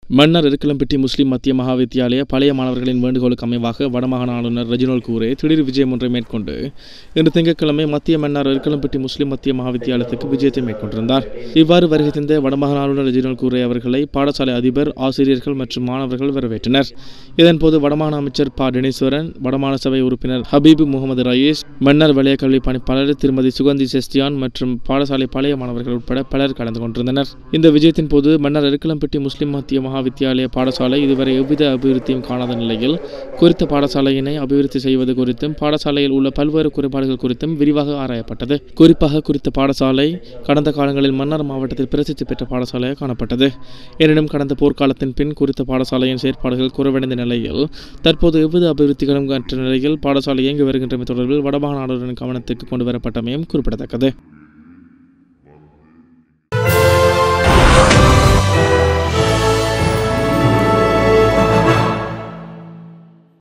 மன்னர் எருக்கலம்பிட்டி முஸ்லிம் மத்திய மகா வித்தியாலய பழைய மாணவர்களின் வேண்டுகோளுக்கு அமைவாக வடமாகாண ஆளுநர் ரெஜினோல் கூரே திடீர் விஜயம் ஒன்றை மேற்கொண்டு இன்று திங்கட்கிழமை மத்திய மன்னர் எருக்கலம்பிட்டி முஸ்லிம் மத்திய மகா வித்தியாலயத்துக்கு விஜயத்தை மேற்கொண்டிருந்தார் இவ்வாறு வருகை தந்த வடமாகாண ஆளுநர் ரெஜினோல் கூரே அவர்களை பாடசாலை அதிபர் ஆசிரியர்கள் மற்றும் மாணவர்கள் வரவேற்றனர் இதன்போது வடமாகாண அமைச்சர் ப டெனீஸ்வரன் வடமாகாண சபை உறுப்பினர் ஹபீபு முகமது ரயீஸ் மன்னர் வலய கல்வி பணிப்பாளர் திருமதி சுகந்தி செஸ்டியான் மற்றும் பாடசாலை பழைய மாணவர்கள் உட்பட பலர் கலந்து கொண்டிருந்தனர் இந்த விஜயத்தின் போது மன்னர் எருக்கலம்பட்டி முஸ்லிம் மத்திய மகா வித்தியாலய பாடசாலை இதுவரை எவ்வித அபிவிருத்தியும் காணாத நிலையில் குறித்த பாடசாலையினை அபிவிருத்தி செய்வது குறித்தும் பாடசாலையில் உள்ள பல்வேறு குறைபாடுகள் குறித்தும் விரிவாக ஆராயப்பட்டது குறிப்பாக குறித்த பாடசாலை கடந்த காலங்களில் மன்னார் மாவட்டத்தில் பிரசித்தி பெற்ற பாடசாலையாக காணப்பட்டது எனினும் கடந்த போர்க்காலத்தின் பின் குறித்த பாடசாலையின் செயற்பாடுகள் குறைவடைந்த நிலையில் தற்போது எவ்வித அபிவிருத்திகளும் அற்ற நிலையில் பாடசாலை இயங்கி வருகின்றமை தொடர்பில் வடமாகாண ஆளுநரின் கவனத்துக்கு கொண்டு வரப்பட்டமையும் குறிப்பிடத்தக்கது